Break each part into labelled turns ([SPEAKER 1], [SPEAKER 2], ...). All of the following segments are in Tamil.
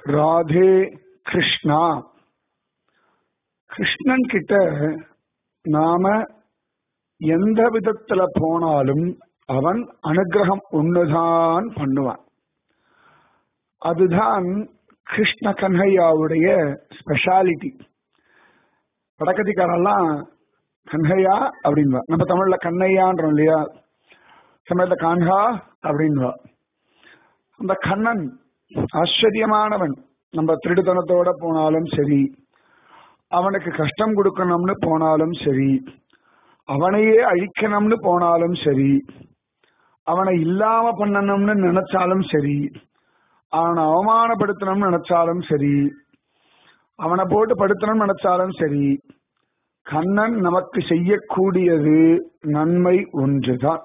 [SPEAKER 1] ராதே கிருஷ்ணா கிருஷ்ணன் கிட்ட நாம எந்த விதத்துல போனாலும் அவன் அனுகிரகம் ஒண்ணுதான் பண்ணுவான் அதுதான் கிருஷ்ண கன்ஹையாவுடைய ஸ்பெஷாலிட்டி வடக்கத்திக்காரெல்லாம் கன்ஹையா அப்படின்வா நம்ம தமிழ்ல கண்ணையான்றோம் இல்லையா சமயத்துல கான்ஹா அப்படின்வா அந்த கண்ணன் ஆச்சரியமானவன் நம்ம திருடுத்தனத்தோட போனாலும் சரி அவனுக்கு கஷ்டம் கொடுக்கணும்னு போனாலும் சரி அவனையே அழிக்கணும்னு போனாலும் சரி அவனை இல்லாம பண்ணணும்னு நினைச்சாலும் சரி அவனை அவமானப்படுத்தணும்னு நினைச்சாலும் சரி அவனை போட்டு படுத்தணும்னு நினைச்சாலும் சரி கண்ணன் நமக்கு செய்யக்கூடியது நன்மை ஒன்றுதான்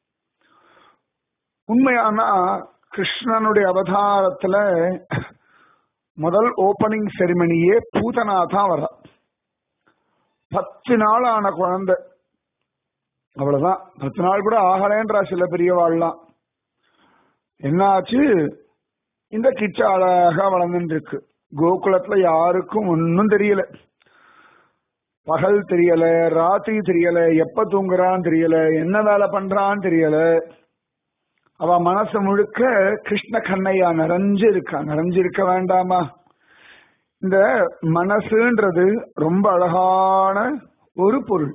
[SPEAKER 1] உண்மையானா கிருஷ்ணனுடைய அவதாரத்துல முதல் ஓபனிங் செரிமனியே பூதனா தான் வர பத்து நாள் ஆன குழந்தை அவ்வளவுதான் பத்து நாள் கூட ஆகலேன்றா சில பெரியவாள்லாம் என்னாச்சு இந்த கிச்ச அழகா வளர்ந்துட்டு இருக்கு கோகுலத்துல யாருக்கும் ஒன்னும் தெரியல பகல் தெரியல ராத்திரி தெரியல எப்ப தூங்குறான்னு தெரியல என்ன வேலை பண்றான்னு தெரியல அவ மனசு முழுக்க கிருஷ்ண கண்ணையா நிறைஞ்சு இருக்கா நிறைஞ்சு இருக்க வேண்டாமா இந்த மனசுன்றது ரொம்ப அழகான ஒரு பொருள்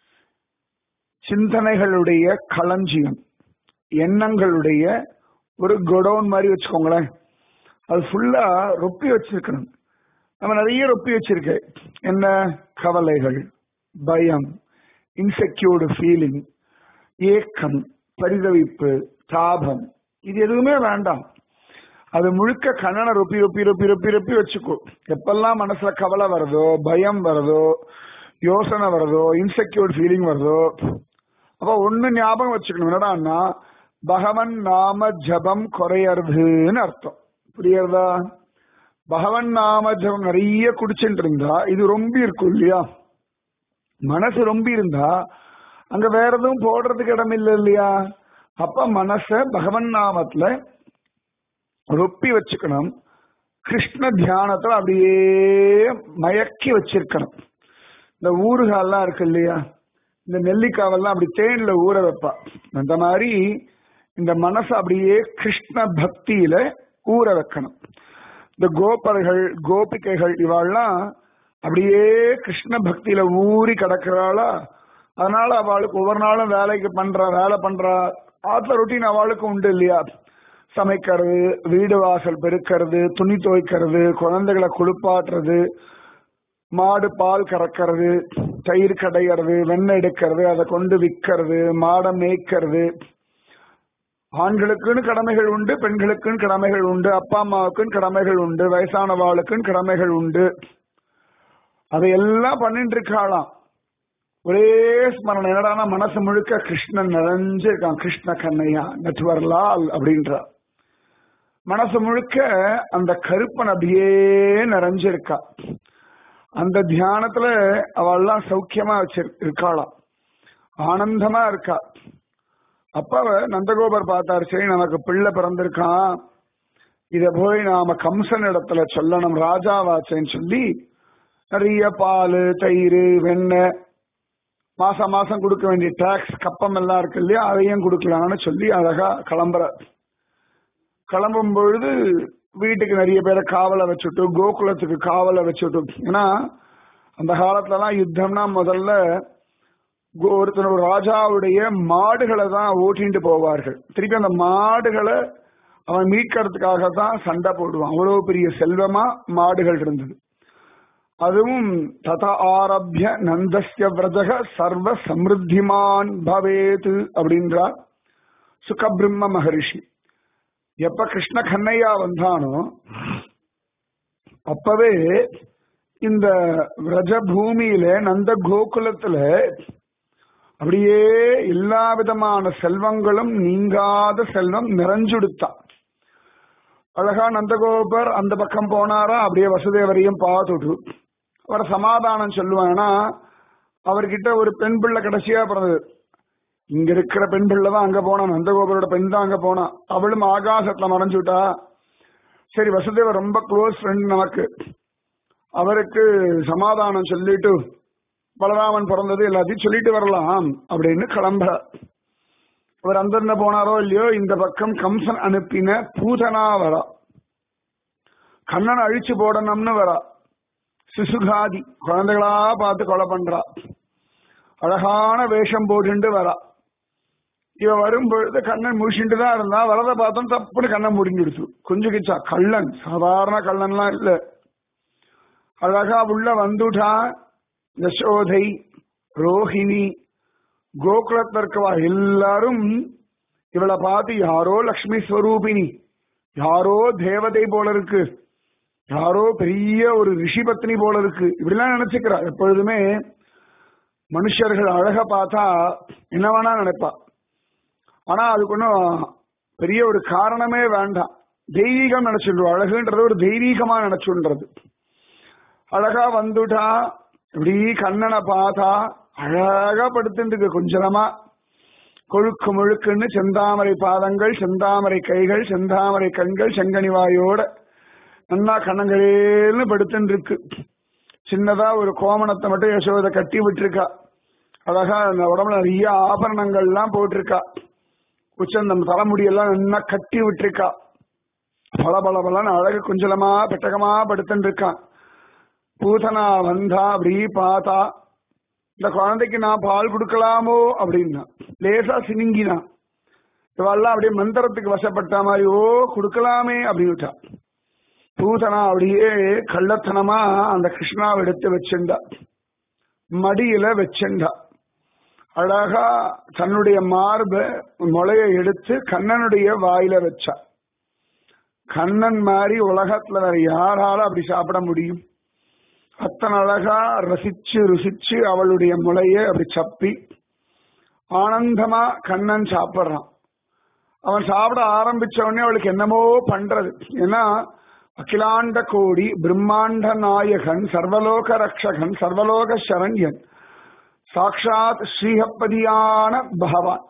[SPEAKER 1] சிந்தனைகளுடைய களஞ்சியம் எண்ணங்களுடைய ஒரு கொடவுன் மாதிரி வச்சுக்கோங்களேன் அது ஃபுல்லா ரொப்பி வச்சிருக்கணும் நம்ம நிறைய ரொப்பி வச்சிருக்க என்ன கவலைகள் பயம் இன்செக்யூர்டு ஃபீலிங் ஏக்கம் பரிதவிப்பு தாபம் இது எதுவுமே வேண்டாம் அது முழுக்க கண்ணனை ரொப்பி ரொப்பி ரொப்பி ரொப்பி ரொப்பி வச்சுக்கோ எப்பெல்லாம் மனசுல கவலை வருதோ பயம் வருதோ யோசனை வருதோ இன்செக்யூர்ட் ஃபீலிங் வருதோ அப்ப ஒண்ணு ஞாபகம் வச்சுக்கணும் என்னடான்னா பகவன் நாம ஜபம் குறையறதுன்னு அர்த்தம் புரியுறதா பகவன் நாம ஜபம் நிறைய குடிச்சுட்டு இருந்தா இது ரொம்ப இருக்கும் இல்லையா மனசு ரொம்ப இருந்தா அங்க வேற எதுவும் போடுறதுக்கு இடம் இல்லை இல்லையா அப்ப மனச பகவன் நாமத்துல ரொப்பி வச்சுக்கணும் கிருஷ்ண தியானத்துல அப்படியே மயக்கி வச்சிருக்கணும் இந்த ஊறுகால்லாம் இருக்கு இல்லையா இந்த நெல்லிக்காவெல்லாம் அப்படி தேன்ல ஊற வைப்பா அந்த மாதிரி இந்த மனசை அப்படியே கிருஷ்ண பக்தியில ஊற வைக்கணும் இந்த கோபர்கள் கோபிகைகள் இவாள்லாம் அப்படியே கிருஷ்ண பக்தியில ஊறி கிடக்கிறாளா அதனால அவளுக்கு ஒவ்வொரு நாளும் வேலைக்கு பண்றா வேலை பண்றா ஆத்ல ரொட்டீன் அவளுக்கு உண்டு இல்லையா சமைக்கிறது வீடு வாசல் பெருக்கிறது துணி துவைக்கிறது குழந்தைகளை குளிப்பாட்டுறது மாடு பால் கறக்கிறது தயிர் கடைகிறது வெண்ணெய் எடுக்கிறது அதை கொண்டு விற்கிறது மாடை மேய்க்கிறது ஆண்களுக்குன்னு கடமைகள் உண்டு பெண்களுக்குன்னு கடமைகள் உண்டு அப்பா அம்மாவுக்குன்னு கடமைகள் உண்டு வயசானவாளுக்குன்னு கடமைகள் உண்டு அதையெல்லாம் பண்ணிட்டு இருக்காளாம் ஒரே ஸ்மரணை என்னடானா மனசு முழுக்க கிருஷ்ணன் நிறைஞ்சு இருக்கான் கிருஷ்ண கண்ணையா நட்வர்லால் அப்படின்றா மனசு முழுக்க அந்த கருப்பன் அப்படியே நிறைஞ்சிருக்கா அந்த தியானத்துல அவள்லாம் சௌக்கியமா வச்சு இருக்காளாம் ஆனந்தமா இருக்கா அப்ப நந்தகோபர் பார்த்தாரு சரி நமக்கு பிள்ளை பிறந்திருக்கான் இத போய் நாம கம்சன் இடத்துல சொல்லணும் ராஜாவாச்சேன்னு சொல்லி நிறைய பால் தயிர் வெண்ணெய் மாசம் மாசம் கொடுக்க வேண்டிய டாக்ஸ் கப்பம் எல்லாம் இருக்கு இல்லையா அதையும் கொடுக்கலாம்னு சொல்லி அழகா கிளம்புற கிளம்பும் பொழுது வீட்டுக்கு நிறைய பேரை காவலை வச்சுட்டு கோகுலத்துக்கு காவலை வச்சுட்டு ஏன்னா அந்த காலத்துலலாம் யுத்தம்னா முதல்ல ஒருத்தர் ஒரு ராஜாவுடைய மாடுகளை தான் ஓட்டிட்டு போவார்கள் திருப்பி அந்த மாடுகளை அவன் மீட்கிறதுக்காக தான் சண்டை போடுவான் அவ்வளவு பெரிய செல்வமா மாடுகள் இருந்தது அதுவும் தத ஆரம்பிய நந்தஸ்ய விரதக சர்வ சமிருத்திமான் பவேத் அப்படின்றார் சுகபிரம்ம மகரிஷி எப்ப கிருஷ்ண கண்ணையா வந்தானோ அப்பவே இந்த விரஜ பூமியில நந்த கோகுலத்துல அப்படியே எல்லா விதமான செல்வங்களும் நீங்காத செல்வம் நிறைஞ்சுடுத்தான் அழகா நந்தகோபர் அந்த பக்கம் போனாரா அப்படியே வசுதேவரையும் பார்த்துட்டு அவரை சமாதானம் சொல்லுவான் அவர்கிட்ட ஒரு பெண் பிள்ளை கடைசியா பிறந்தது இங்க இருக்கிற பெண் பிள்ளை தான் அங்க போனா நந்தகோபரோட பெண் தான் அங்க போனா அவளும் ஆகாசத்துல மறைஞ்சுட்டா சரி வசுதேவர் ரொம்ப க்ளோஸ் ஃப்ரெண்ட் நமக்கு அவருக்கு சமாதானம் சொல்லிட்டு பலராமன் பிறந்தது எல்லாத்தையும் சொல்லிட்டு வரலாம் அப்படின்னு கிளம்புற அவர் அந்தந்த போனாரோ இல்லையோ இந்த பக்கம் கம்சன் அனுப்பின பூதனா வரா கண்ணன் அழிச்சு போடணும்னு வரா சிசுகாதி குழந்தைகளா பார்த்து கொலை பண்றா அழகான வேஷம் போட்டுண்டு வரா இவ வரும்பொழுது கண்ணன் முடிச்சுட்டு தான் இருந்தா வரத பார்த்தோம் தப்புன்னு கண்ணை முடிஞ்சிடுச்சு கொஞ்சம் கிச்சா கள்ளன் சாதாரண கள்ளன்லாம் இல்ல அழகா உள்ள வந்துட்டா யசோதை ரோஹிணி கோகுலத்துல இருக்கவா எல்லாரும் இவளை பார்த்து யாரோ லக்ஷ்மி ஸ்வரூபிணி யாரோ தேவதை போல இருக்கு யாரோ பெரிய ஒரு ரிஷி பத்னி போல இருக்கு இப்படிலாம் நினைச்சுக்கிறா எப்பொழுதுமே மனுஷர்கள் அழக பார்த்தா என்ன வேணா நினைப்பா ஆனா அதுக்கு ஒன்றும் பெரிய ஒரு காரணமே வேண்டாம் தெய்வீகம் நினைச்சுடுவோம் அழகுன்றது ஒரு தெய்வீகமா நினைச்சுன்றது அழகா வந்துட்டா இப்படி கண்ணனை பார்த்தா அழகா படுத்துட்டு கொஞ்சமா கொழுக்கு முழுக்குன்னு செந்தாமரை பாதங்கள் செந்தாமரை கைகள் செந்தாமரை கண்கள் செங்கனிவாயோட நல்லா கண்ணங்களேன்னு படுத்துட்டு இருக்கு சின்னதா ஒரு கோமணத்தை மட்டும் யசோதை கட்டி விட்டுருக்கா அழகா அந்த உடம்புல நிறைய ஆபரணங்கள்லாம் போட்டிருக்கா உச்சந்தம் தலைமுடியெல்லாம் நல்லா கட்டி விட்டுருக்கா பல பல பலன்னு அழகு குஞ்சலமா பெட்டகமா படுத்துட்டு இருக்கான் பூதனா வந்தா அப்படி பார்த்தா இந்த குழந்தைக்கு நான் பால் கொடுக்கலாமோ அப்படின்னா லேசா சினிங்கினா இவெல்லாம் அப்படியே மந்திரத்துக்கு வசப்பட்ட மாதிரி ஓ கொடுக்கலாமே அப்படின்னுட்டா பூதனா அப்படியே கள்ளத்தனமா அந்த கிருஷ்ணாவை எடுத்து வச்சிருந்தா மடியில வச்சிருந்தா அழகா தன்னுடைய மார்ப முளைய எடுத்து கண்ணனுடைய வாயில வச்சா கண்ணன் மாதிரி உலகத்துல வேற யாரால அப்படி சாப்பிட முடியும் அத்தனை அழகா ரசிச்சு ருசிச்சு அவளுடைய முளைய அப்படி சப்பி ஆனந்தமா கண்ணன் சாப்பிடுறான் அவன் சாப்பிட ஆரம்பிச்ச உடனே அவளுக்கு என்னமோ பண்றது ஏன்னா அகிலாண்ட கோடி பிரம்மாண்ட நாயகன் சர்வலோக ரக்ஷகன் சர்வலோக சரண்யன் சாட்சாத் ஸ்ரீஹப்பதியான பகவான்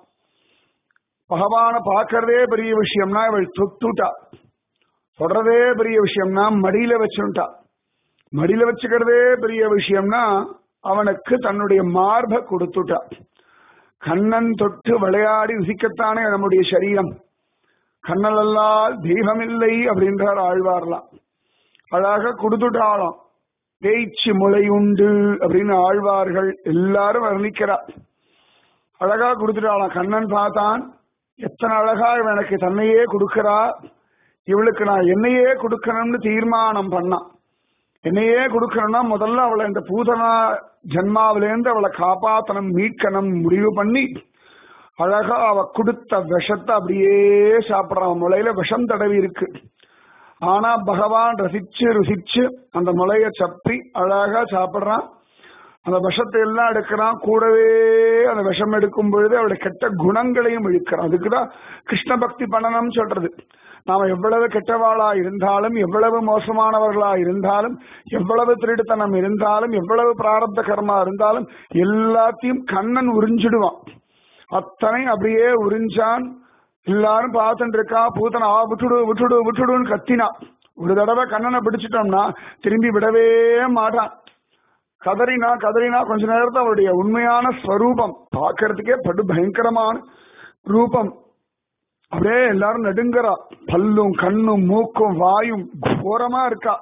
[SPEAKER 1] பகவான பார்க்கறதே பெரிய விஷயம்னா இவள் தொத்துட்டா தொடறதே பெரிய விஷயம்னா மடியில வச்சுட்டா மடியில வச்சுக்கிறதே பெரிய விஷயம்னா அவனுக்கு தன்னுடைய மார்ப கொடுத்துட்டா கண்ணன் தொட்டு விளையாடி ருசிக்கத்தானே நம்முடைய சரீரம் கண்ணலல்லால் தெய்வமில்லை அப்படின்றார் ஆழ்வார்லாம் அழகாக கொடுத்துட்டாளாம் பேச்சு முளை உண்டு அப்படின்னு ஆழ்வார்கள் எல்லாரும் வர்ணிக்கிறார் அழகா கொடுத்துட்டாளாம் கண்ணன் பார்த்தான் எத்தனை அழகா இவன் எனக்கு தன்னையே கொடுக்கிறா இவளுக்கு நான் என்னையே கொடுக்கணும்னு தீர்மானம் பண்ணான் என்னையே கொடுக்கணும்னா முதல்ல அவளை இந்த பூதனா ஜன்மாவிலேருந்து அவளை காப்பாத்தணும் மீட்கணும் முடிவு பண்ணி அழகா அவ கொடுத்த விஷத்தை அப்படியே சாப்பிடறான் முளையில விஷம் தடவி இருக்கு ஆனா பகவான் ரசிச்சு ருசிச்சு அந்த முளைய சப்பி அழகா சாப்பிடுறான் அந்த விஷத்தை எல்லாம் எடுக்கிறான் கூடவே அந்த விஷம் எடுக்கும் பொழுது அவருடைய கெட்ட குணங்களையும் இழுக்கிறான் அதுக்குதான் கிருஷ்ண பக்தி பண்ணணும்னு சொல்றது நாம எவ்வளவு கெட்டவாளா இருந்தாலும் எவ்வளவு மோசமானவர்களா இருந்தாலும் எவ்வளவு திருடுத்தனம் இருந்தாலும் எவ்வளவு பிராரப்த கர்மா இருந்தாலும் எல்லாத்தையும் கண்ணன் உறிஞ்சிடுவான் அத்தனை அப்படியே உறிஞ்சான் எல்லாரும் பார்த்துட்டு இருக்கா பூத்தனா விட்டுடு விட்டுடு விட்டுடுன்னு கத்தினா ஒரு தடவை கண்ணனை பிடிச்சிட்டோம்னா திரும்பி விடவே மாட்டான் கதறினா கதறினா கொஞ்ச நேரத்தை அவருடைய உண்மையான ஸ்வரூபம் பார்க்கறதுக்கே படு பயங்கரமான ரூபம் அப்படியே எல்லாரும் நடுங்கறா பல்லும் கண்ணும் மூக்கும் வாயும் கோரமா இருக்கா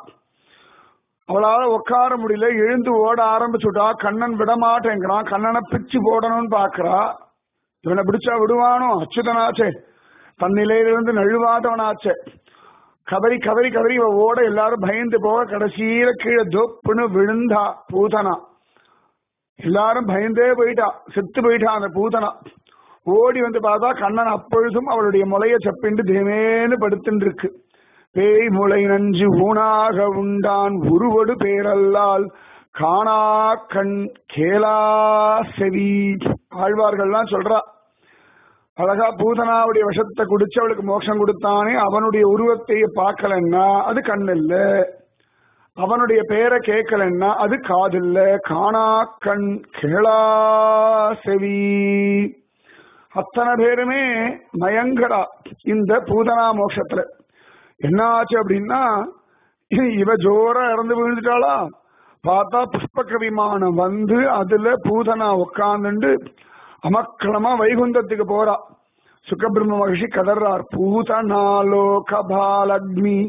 [SPEAKER 1] அவளால உட்கார முடியல எழுந்து ஓட ஆரம்பிச்சுட்டா கண்ணன் விட மாட்டேங்கிறான் கண்ணனை பிச்சு போடணும்னு பாக்குறா இவனை பிடிச்சா விடுவானோ அச்சுதனாச்சே தன்னிலையிலிருந்து நழுவாதவனாச்சே கதறி கதறி கதறி இவ ஓட எல்லாரும் பயந்து போக கடைசியில கீழே தொப்புன்னு விழுந்தா பூதனா எல்லாரும் பயந்தே போயிட்டா செத்து போயிட்டா அந்த பூதனா ஓடி வந்து பார்த்தா கண்ணன் அப்பொழுதும் அவளுடைய முளைய செப்பிண்டு தேமேன்னு படுத்துட்டு இருக்கு பேய் முளை நஞ்சு ஊனாக உண்டான் உருவடு பேரல்லால் காணா கண் கேளா செவி ஆழ்வார்கள்லாம் சொல்றா அழகா பூதனாவுடைய விஷத்தை குடிச்சு அவளுக்கு மோட்சம் கொடுத்தானே அவனுடைய உருவத்தை பார்க்கலன்னா அது கண் இல்ல அவனுடைய பேரை கேட்கலன்னா அது காது இல்ல காணா கண் கேளா செவி அத்தனை பேருமே மயங்கரா இந்த பூதனா மோட்சத்துல என்ன ஆச்சு அப்படின்னா இவ ஜோரா இறந்து விழுந்துட்டாளா பார்த்தா புஷ்பக விமானம் வந்து அதுல பூதனா உட்காந்துண்டு அமக்களமா வைகுந்தத்துக்கு போறா சுகபிரம்ம மகிழ்ச்சி கதர்றார் பூதனாலோகபாலக்னி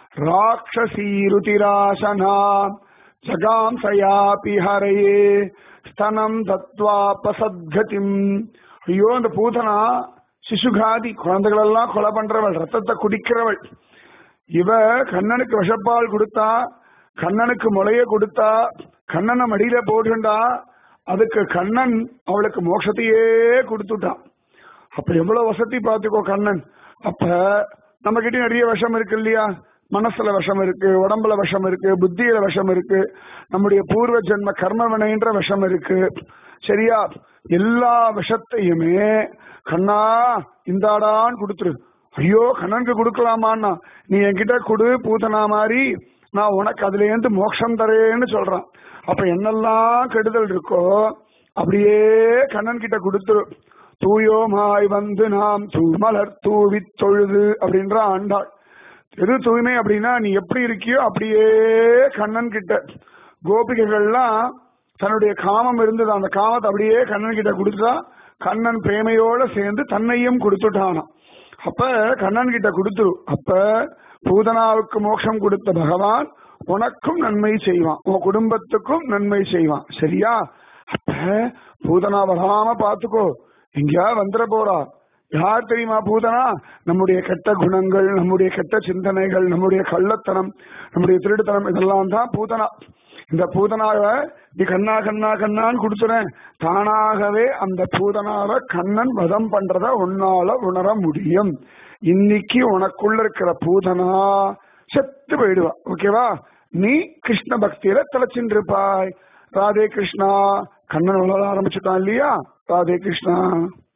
[SPEAKER 1] ராட்சசீருதிராசனா ஜகாம் சயாபி ஹரையே ஸ்தனம் தத்வாபசத்கதிம் ஐயோ அந்த பூதனா சிசுகாதி குழந்தைகளெல்லாம் கொலை பண்றவள் ரத்தத்தை குடிக்கிறவள் இவ கண்ணனுக்கு விஷப்பால் கொடுத்தா கண்ணனுக்கு முளைய கொடுத்தா கண்ணனை மடியில போடுண்டா அதுக்கு கண்ணன் அவளுக்கு மோட்சத்தையே கொடுத்துட்டான் அப்ப எவ்வளவு வசதி பார்த்துக்கோ கண்ணன் அப்ப நம்ம கிட்ட நிறைய விஷம் இருக்கு இல்லையா மனசுல விஷம் இருக்கு உடம்புல விஷம் இருக்கு புத்தியில விஷம் இருக்கு நம்முடைய பூர்வ ஜென்ம கர்ம வினைன்ற விஷம் இருக்கு சரியா எல்லா விஷத்தையுமே கண்ணா இந்தாடான்னு கொடுத்துரு ஐயோ கண்ணனுக்கு கொடுக்கலாமான்னா நீ என்கிட்ட கொடு பூத்தனா மாதிரி நான் உனக்கு அதுல இருந்து மோட்சம் தரேன்னு சொல்றான் அப்ப என்னெல்லாம் கெடுதல் இருக்கோ அப்படியே கண்ணன் கிட்ட கொடுத்துரு தூயோமாய் வந்து நாம் தூமலர் தூவி தொழுது அப்படின்ற ஆண்டாள் எது தூய்மை அப்படின்னா நீ எப்படி இருக்கியோ அப்படியே கண்ணன் கிட்ட கோபிகைகள்லாம் தன்னுடைய காமம் இருந்தது அந்த காமத்தை அப்படியே கண்ணன் கிட்ட கொடுத்துட்டா கண்ணன் பிரேமையோட சேர்ந்து தன்னையும் கொடுத்துட்டானாம் அப்ப கண்ணன் கிட்ட கொடுத்துரு அப்ப பூதனாவுக்கு மோட்சம் கொடுத்த பகவான் உனக்கும் நன்மை செய்வான் உன் குடும்பத்துக்கும் நன்மை செய்வான் சரியா அப்ப பூதனா வராம பாத்துக்கோ எங்கேயா வந்துட போறா யார் தெரியுமா பூதனா நம்முடைய கெட்ட குணங்கள் நம்முடைய கெட்ட சிந்தனைகள் நம்முடைய கள்ளத்தனம் நம்முடைய திருடுத்தனம் இதெல்லாம் தான் பூதனா இந்த பூதனாவை நீ கண்ணா கண்ணா கண்ணான்னு கொடுத்துறேன் தானாகவே அந்த பூதனாவை கண்ணன் வதம் பண்றத உன்னால உணர முடியும் இன்னைக்கு உனக்குள்ள இருக்கிற பூதனா செத்து போயிடுவா ஓகேவா நீ கிருஷ்ண பக்தியில தலைச்சின்னு இருப்பாய் ராதே கிருஷ்ணா கண்ணன் வளர ஆரம்பிச்சுட்டான் இல்லையா ராதே கிருஷ்ணா